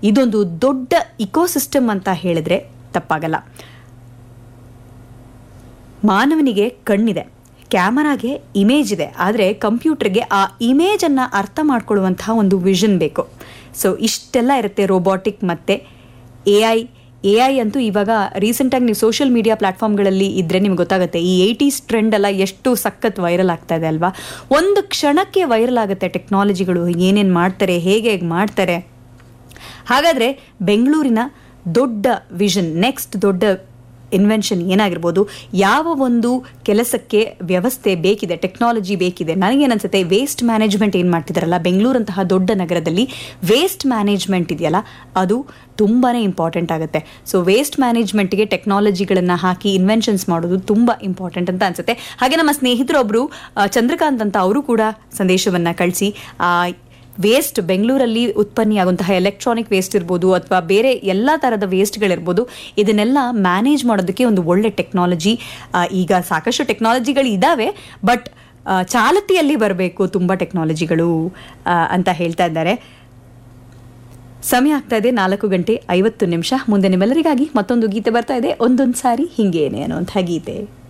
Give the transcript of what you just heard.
ಇದೊಂದು ದೊಡ್ಡ ಇಕೋಸಿಸ್ಟಮ್ ಅಂತ ಹೇಳಿದ್ರೆ ತಪ್ಪಾಗಲ್ಲ ಮಾನವನಿಗೆ ಕಣ್ಣಿದೆ ಕ್ಯಾಮರಾಗೆ ಇಮೇಜ್ ಇದೆ ಆದರೆ ಕಂಪ್ಯೂಟರ್ಗೆ ಆ ಇಮೇಜನ್ನು ಅರ್ಥ ಮಾಡ್ಕೊಳ್ಳುವಂತಹ ಒಂದು ವಿಷನ್ ಬೇಕು ಸೊ ಇಷ್ಟೆಲ್ಲ ಇರುತ್ತೆ ರೋಬೋಟಿಕ್ ಮತ್ತು ಎ ಐ ಎ ಐ ಅಂತೂ ಇವಾಗ ರೀಸೆಂಟಾಗಿ ನೀವು ಸೋಷಿಯಲ್ ಮೀಡಿಯಾ ಪ್ಲಾಟ್ಫಾರ್ಮ್ಗಳಲ್ಲಿ ಇದ್ದರೆ ನಿಮ್ಗೆ ಗೊತ್ತಾಗುತ್ತೆ ಈ ಏಯ್ಟೀಸ್ ಟ್ರೆಂಡ್ ಎಲ್ಲ ಎಷ್ಟು ಸಖತ್ ವೈರಲ್ ಆಗ್ತಾ ಇದೆ ಅಲ್ವಾ ಒಂದು ಕ್ಷಣಕ್ಕೆ ವೈರಲ್ ಆಗುತ್ತೆ ಟೆಕ್ನಾಲಜಿಗಳು ಏನೇನು ಮಾಡ್ತಾರೆ ಹೇಗೆ ಹೇಗೆ ಮಾಡ್ತಾರೆ ಹಾಗಾದರೆ ಬೆಂಗಳೂರಿನ ದೊಡ್ಡ ವಿಷನ್ ನೆಕ್ಸ್ಟ್ ದೊಡ್ಡ ಇನ್ವೆನ್ಷನ್ ಏನಾಗಿರ್ಬೋದು ಯಾವ ಒಂದು ಕೆಲಸಕ್ಕೆ ವ್ಯವಸ್ಥೆ ಬೇಕಿದೆ ಟೆಕ್ನಾಲಜಿ ಬೇಕಿದೆ ನನಗೇನನ್ಸುತ್ತೆ ವೇಸ್ಟ್ ಮ್ಯಾನೇಜ್ಮೆಂಟ್ ಏನು ಮಾಡ್ತಿದ್ದಾರಲ್ಲ ಬೆಂಗಳೂರಂತಹ ದೊಡ್ಡ ನಗರದಲ್ಲಿ ವೇಸ್ಟ್ ಮ್ಯಾನೇಜ್ಮೆಂಟ್ ಇದೆಯಲ್ಲ ಅದು ತುಂಬಾ ಇಂಪಾರ್ಟೆಂಟ್ ಆಗುತ್ತೆ ಸೊ ವೇಸ್ಟ್ ಮ್ಯಾನೇಜ್ಮೆಂಟ್ಗೆ ಟೆಕ್ನಾಲಜಿಗಳನ್ನು ಹಾಕಿ ಇನ್ವೆನ್ಷನ್ಸ್ ಮಾಡೋದು ತುಂಬ ಇಂಪಾರ್ಟೆಂಟ್ ಅಂತ ಅನ್ಸುತ್ತೆ ಹಾಗೆ ನಮ್ಮ ಸ್ನೇಹಿತರೊಬ್ಬರು ಚಂದ್ರಕಾಂತ್ ಅಂತ ಅವರು ಕೂಡ ಸಂದೇಶವನ್ನು ಕಳಿಸಿ ವೇಸ್ಟ್ ಬೆಂಗಳೂರಲ್ಲಿ ಉತ್ಪತ್ತಿಯಾಗುವಂತಹ ಎಲೆಕ್ಟ್ರಾನಿಕ್ ವೇಸ್ಟ್ ಇರ್ಬೋದು ಅಥವಾ ಬೇರೆ ಎಲ್ಲ ಥರದ ವೇಸ್ಟ್ಗಳಿರ್ಬೋದು ಇದನ್ನೆಲ್ಲ ಮ್ಯಾನೇಜ್ ಮಾಡೋದಕ್ಕೆ ಒಂದು ಒಳ್ಳೆ ಟೆಕ್ನಾಲಜಿ ಈಗ ಸಾಕಷ್ಟು ಟೆಕ್ನಾಲಜಿಗಳು ಇದ್ದಾವೆ ಬಟ್ ಚಾಲತಿಯಲ್ಲಿ ಬರಬೇಕು ತುಂಬ ಟೆಕ್ನಾಲಜಿಗಳು ಆ, ಅಂತ ಹೇಳ್ತಾ ಇದ್ದಾರೆ ಸಮಯ ಆಗ್ತಾ ಇದೆ ನಾಲ್ಕು ಗಂಟೆ ಐವತ್ತು ನಿಮಿಷ ಮುಂದೆ ನಿಮ್ಮೆಲ್ಲರಿಗಾಗಿ ಮತ್ತೊಂದು ಗೀತೆ ಬರ್ತಾ ಇದೆ ಒಂದೊಂದು ಸಾರಿ ಹಿಂಗೇನೆ ಅನ್ನುವಂಥ ಗೀತೆ